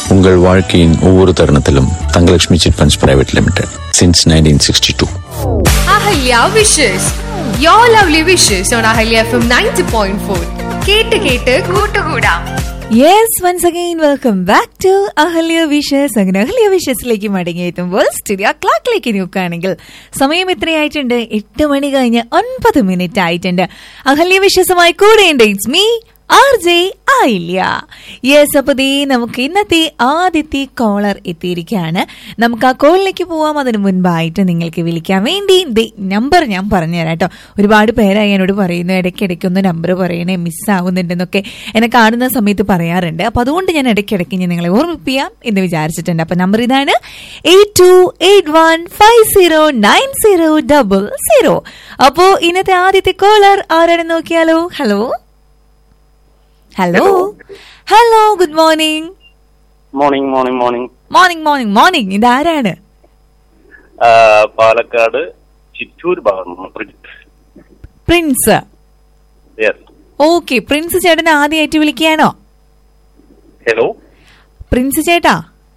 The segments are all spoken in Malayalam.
உங்கள் வாழ்க்கையின் ஒவ்வொரு தருணத்திலும் Thangalakshmi chit funds private limited since nineteen sixty two Ahalya wishes your lovely wishes on Ahalya F M ninety point four കേട്ട് കേട്ട് കൂട്ടുകൂടാം yes once again welcome back to Ahalya wishes അങ്ങനെ അഹല്യ വിഷസിലേക്ക് മടങ്ങിയെത്തുമ്പോൾ സ്റ്റുഡിയോ ക്ലോക്കിലേക്ക് നോക്കുകയാണെങ്കിൽ സമയം എത്രയായിട്ടുണ്ട് എട്ട് മണി കഴിഞ്ഞ് ഒൻപത് മിനിറ്റ് ആയിട്ടുണ്ട് അഹല്യ വിഷസുമായി കൂടെയുണ്ട് ഇറ്റ്സ് മീ ആർ ജെ ആയില്ല യെസ് അപ്പൊ ദേ നമുക്ക് ഇന്നത്തെ ആദ്യത്തെ കോളർ എത്തിയിരിക്കുകയാണ് നമുക്ക് ആ കോളിലേക്ക് പോവാം അതിനു മുൻപായിട്ട് നിങ്ങൾക്ക് വിളിക്കാൻ വേണ്ടി ദേ നമ്പർ ഞാൻ പറഞ്ഞുതരാം കേട്ടോ ഒരുപാട് പേരായി എന്നോട് പറയുന്നു ഇടയ്ക്കിടയ്ക്ക് ഒന്ന് നമ്പർ പറയണേ മിസ്സാവുന്നുണ്ടെന്നൊക്കെ എന്നെ കാണുന്ന സമയത്ത് പറയാറുണ്ട് അപ്പൊ അതുകൊണ്ട് ഞാൻ ഇടയ്ക്കിടയ്ക്ക് ഞാൻ നിങ്ങളെ ഓർമ്മിപ്പിക്കാം എന്ന് വിചാരിച്ചിട്ടുണ്ട് അപ്പൊ നമ്പർ ഇതാണ് eight two eight one five zero nine zero double zero അപ്പോ ഇന്നത്തെ ആദ്യത്തെ കോളർ ആരാണെന്ന് നോക്കിയാലോ hello hello hello good morning morning morning morning morning morning morning ഇതാരാണ് ആ, പാലക്കാട് ചിറ്റൂർ ഭാഗം പ്രിൻസ് യെസ് ഓക്കെ പ്രിൻസ് ചേട്ടൻ ആദ്യമായിട്ട് വിളിക്കുകയാണോ ഹലോ പ്രിൻസ് ചേട്ടാ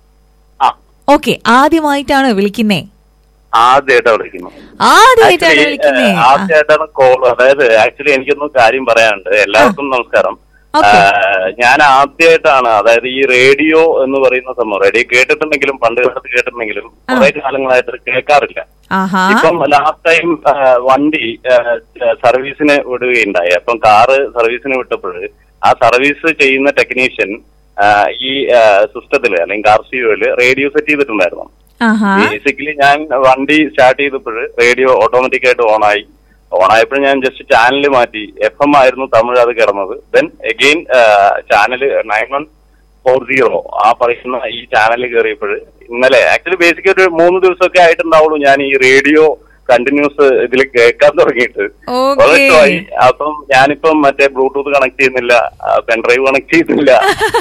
ആ ഓക്കെ ആദ്യമായിട്ടാണോ വിളിക്കുന്നേ ആദ്യമായിട്ടാണ് വിളിക്കുന്നു ആദ്യമായിട്ടാണ് Actually, വിളിക്കുന്നേ ഏഹ്, ആദ്യമായിട്ടാണ് കോൾ അതായത് ആക്ച്വലി എനിക്കൊന്നും കാര്യം പറയാനുണ്ട് എല്ലാവർക്കും നമസ്കാരം Okay. ആ, ഞാൻ ആദ്യമായിട്ടാണ് അതായത് ഈ റേഡിയോ എന്ന് പറയുന്ന സംഭവം റേഡിയോ കേട്ടിട്ടുണ്ടെങ്കിലും പണ്ട് കാലത്ത് കേട്ടിട്ടുണ്ടെങ്കിലും കുറെ കാലങ്ങളായിട്ട് കേൾക്കാറില്ല ആഹാ ഇപ്പം ലാസ്റ്റ് ടൈം വണ്ടി ആ, സർവീസിന് വിടുകയുണ്ടായി അപ്പം കാറ് സർവീസിന് വിട്ടപ്പോൾ ആ സർവീസ് ചെയ്യുന്ന ടെക്നീഷ്യൻ ആ, ഈ സിസ്റ്റത്തിൽ അല്ലെങ്കിൽ കാർ സിയോയില് റേഡിയോ സെറ്റ് ചെയ്തിട്ടുണ്ടായിരുന്നു ആഹാ ബേസിക്കലി ഞാൻ വണ്ടി സ്റ്റാർട്ട് ചെയ്തപ്പോൾ റേഡിയോ ഓട്ടോമാറ്റിക് ആയിട്ട് ഓണായി ഓണായപ്പോൾ ഞാൻ ജസ്റ്റ് ചാനൽ മാറ്റി എഫ് എം ആയിരുന്നു തമിഴ് അത് കിടന്നത് then again channel nine one four zero ആ പറയുന്ന ഈ ചാനൽ കയറിയപ്പോൾ ഇന്നലെ ആക്ച്വലി ബേസിക് ഒരു മൂന്ന് ദിവസമൊക്കെ ആയിട്ടുണ്ടാവുള്ളൂ ഞാൻ ഈ റേഡിയോ കണ്ടിന്യൂസ് ഇതിൽ കേൾക്കാൻ തുടങ്ങിയിട്ട് Okay. വളരെ ഇഷ്ടമായി അപ്പം ഞാനിപ്പം മറ്റേ ബ്ലൂടൂത്ത് കണക്ട് ചെയ്യുന്നില്ല പെൻഡ്രൈവ് കണക്ട് ചെയ്യുന്നില്ല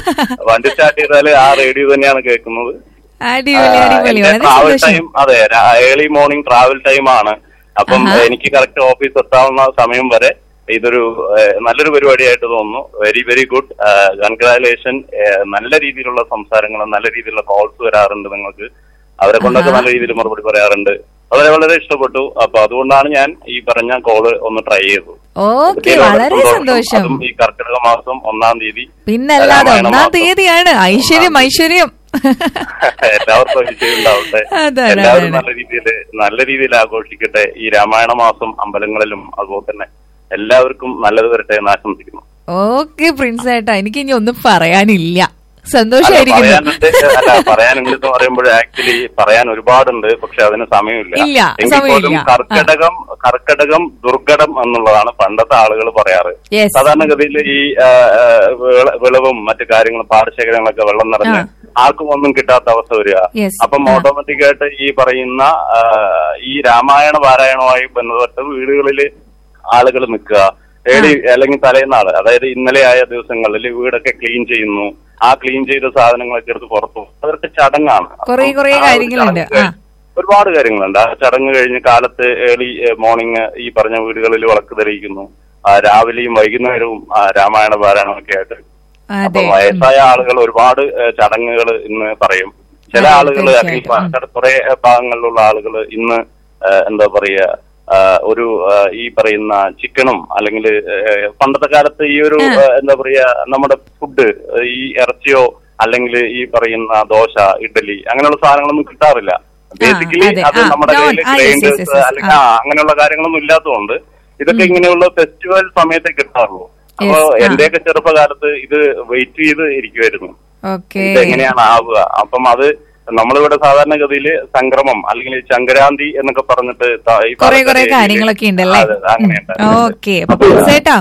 വണ്ടി സ്റ്റാർട്ട് ചെയ്താൽ ആ റേഡിയോ തന്നെയാണ് കേൾക്കുന്നത് അടിപൊളി അടിപൊളി വളരെ ട്രാവൽ സന്തോഷം ടൈം അതെ ഏർലി മോർണിംഗ് ട്രാവൽ ടൈം ആണ് അപ്പം ആഹാ. എനിക്ക് കറക്റ്റ് ഓഫീസ് എത്താവുന്ന സമയം വരെ ഇതൊരു ഏഹ്, നല്ലൊരു പരിപാടിയായിട്ട് തോന്നുന്നു വെരി വെരി ഗുഡ് കൺഗ്രാലേഷൻ നല്ല രീതിയിലുള്ള സംസാരങ്ങൾ നല്ല രീതിയിലുള്ള കോൾസ് വരാറുണ്ട് നിങ്ങൾക്ക് അവരെ കൊണ്ടൊക്കെ ആഹാ. നല്ല രീതിയിൽ മറുപടി പറയാറുണ്ട് വളരെ വളരെ ഇഷ്ടപ്പെട്ടു അപ്പൊ അതുകൊണ്ടാണ് ഞാൻ ഈ പറഞ്ഞ കോള് ഒന്ന് ട്രൈ ചെയ്തത് ഓക്കെ കുട്ടികളോട് വളരെ സന്തോഷം അതും ഈ കർക്കിടക മാസം ഒന്നാം തീയതി പിന്നല്ലാതെ രാമായണ ഒന്നാം മാസം. തീയതിയാണ് ഐശ്വര്യം ഐശ്വര്യം എല്ലാവർക്കും വിജയം ഉണ്ടാവട്ടെ അതാണ്, എല്ലാവരും അതാണ്. നല്ല രീതിയിൽ നല്ല രീതിയിൽ ആഘോഷിക്കട്ടെ ഈ രാമായണ മാസം അമ്പലങ്ങളിലും അതുപോലെ തന്നെ എല്ലാവർക്കും നല്ലത് വരട്ടെ എന്ന് ആശംസിക്കുന്നു ഓക്കെ പ്രിൻസ് ചേട്ടാ എനിക്ക് ഇനി ഒന്നും പറയാനില്ല അല്ല, സന്തോഷായിരിക്കുന്നു പറയാനുണ്ട് അല്ല പറയാനുണ്ട് എന്ന് പറയുമ്പോൾ ആക്ച്വലി പറയാൻ ഒരുപാടുണ്ട് പക്ഷെ അതിന് സമയമില്ല ഇല്ല, എങ്കിൽ പോലും സമയമില്ല. കർക്കടകം കർക്കടകം ദുർഘടം എന്നുള്ളതാണ് പണ്ടത്തെ ആളുകൾ പറയാറ് Yes. സാധാരണഗതിയിൽ ഈ ആ, ആ, വിള- വിളവും മറ്റു കാര്യങ്ങളും പാടശേഖരങ്ങളൊക്കെ വെള്ളം നിറഞ്ഞ് ആ. ആർക്കും ഒന്നും കിട്ടാത്ത അവസ്ഥ വരിക Yes. അപ്പം ആ. ഓട്ടോമാറ്റിക് ആയിട്ട് ഈ പറയുന്ന ആ, ഈ രാമായണ പാരായണവുമായി ബന്ധപ്പെട്ട് വീടുകളിൽ ആളുകൾ നിൽക്കുക ഏടി അല്ലെങ്കിൽ തലേന്നാള് അതായത് ഇന്നലെ ആയ ദിവസങ്ങളിൽ വീടൊക്കെ ക്ലീൻ ചെയ്യുന്നു ആ ക്ലീൻ ചെയ്ത സാധനങ്ങളൊക്കെ എടുത്ത് പുറത്തു പോകും. അതൊക്കെ ചടങ്ങാണ് കുറേ അപ്പം കുറേ ആ ഒരു കാര്യങ്ങളുണ്ട്. ചടങ്ങ് ആ. ഒരുപാട് കാര്യങ്ങളുണ്ട് ആ ചടങ്ങ് കഴിഞ്ഞ് കാലത്ത് ഏർലി മോർണിംഗ് ഈ പറഞ്ഞ വീടുകളിൽ വിളക്ക് തെളിയിക്കുന്നു ആ, രാവിലെയും വൈകുന്നേരവും ആ, രാമായണ പാരായണമൊക്കെ ആയിട്ട് അപ്പൊ അതെ വയസ്സായ ആളുകൾ ഒരുപാട് ചടങ്ങുകൾ ഇന്ന് പറയും ചില അതെ, ആളുകൾ അല്ലെങ്കിൽ തീർച്ചയായിട്ടും. പാലക്കാട് കുറെ ഭാഗങ്ങളിലുള്ള ആളുകൾ ഇന്ന് ആ, എന്താ പറയാ ആ, ഒരു ആ, ഈ പറയുന്ന ചിക്കനും അല്ലെങ്കിൽ പണ്ടത്തെ കാലത്ത് ഈ ഒരു ആ. ആ, എന്താ പറയാ നമ്മുടെ ഫുഡ് ഈ ഇറച്ചിയോ അല്ലെങ്കിൽ ഈ പറയുന്ന ദോശ ഇഡ്ഡലി അങ്ങനെയുള്ള സാധനങ്ങളൊന്നും കിട്ടാറില്ല ബേസിക്കലി അതെ. അത് ആ, നമ്മുടെ non- കയ്യിൽ ആ, yes, yes, yes, grinders yes. അല്ലെങ്കിൽ ആ. ആ അങ്ങനെയുള്ള കാര്യങ്ങളൊന്നും ഇല്ലാത്തതുകൊണ്ട് ഇതൊക്കെ ഇങ്ങനെയുള്ള ഫെസ്റ്റിവൽ സമയത്തേ കിട്ടാറുള്ളൂ അപ്പൊ Yes, ആ. എന്റെയൊക്കെ ചെറുപ്പകാലത്ത് ഇത് വെയിറ്റ് ചെയ്ത് ഇരിക്കുമായിരുന്നു ഓക്കെ ഇത് എങ്ങനെയാണ് ആവുക അപ്പം അത് നമ്മളിവിടെ സാധാരണഗതിയിൽ സംക്രമം അല്ലെങ്കിൽ സംക്രാന്തി എന്നൊക്കെ പറഞ്ഞിട്ട് ത- ഈ കുറെ പാലക്കാട് കുറെ ഏരിയയില് കാര്യങ്ങളൊക്കെ ഉണ്ടല്ലേ അതെ, അങ്ങനെയുണ്ട് ഓക്കെ അപ്പൊ പ്രിൻസ് ചേട്ടാ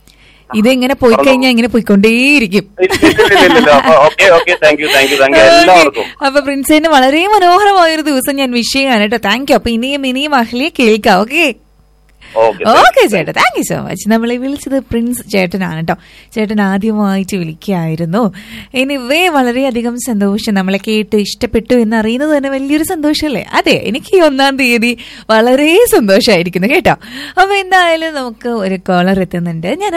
ഇത് ഇങ്ങനെ പോയി കഴിഞ്ഞാൽ ഇങ്ങനെ പോയിക്കൊണ്ടേയിരിക്കും okay okay thank you thank you thank you എല്ലാവർക്കും Okay. അപ്പൊ പ്രിൻസിന് വളരെ മനോഹരമായ ഒരു ദിവസം ഞാൻ വിഷ് ചെയ്യാണ് കേട്ടോ താങ്ക് യു അപ്പൊ ഇനിയും ഇനിയും അഹ്ലിയെ കേൾക്കാം ഓക്കെ ഓക്കെ ഓക്കെ ചേട്ടാ താങ്ക് യു സോ മച്ച് നമ്മളെ വിളിച്ചത് പ്രിൻസ് ചേട്ടനാണ് കേട്ടോ ചേട്ടൻ ആദ്യമായിട്ട് വിളിക്കുകയായിരുന്നു എനിവേ വളരെയധികം സന്തോഷം നമ്മളെ കേട്ട് ഇഷ്ടപ്പെട്ടു എന്ന് അറിയുന്നത് തന്നെ വലിയൊരു സന്തോഷമല്ലേ അതെ എനിക്ക് ഈ ഒന്നാം തീയതി വളരെ സന്തോഷമായിരിക്കുന്നു കേട്ടോ അപ്പൊ എന്തായാലും നമുക്ക് ഒരു കോളർ എത്തുന്നുണ്ട് ഞാൻ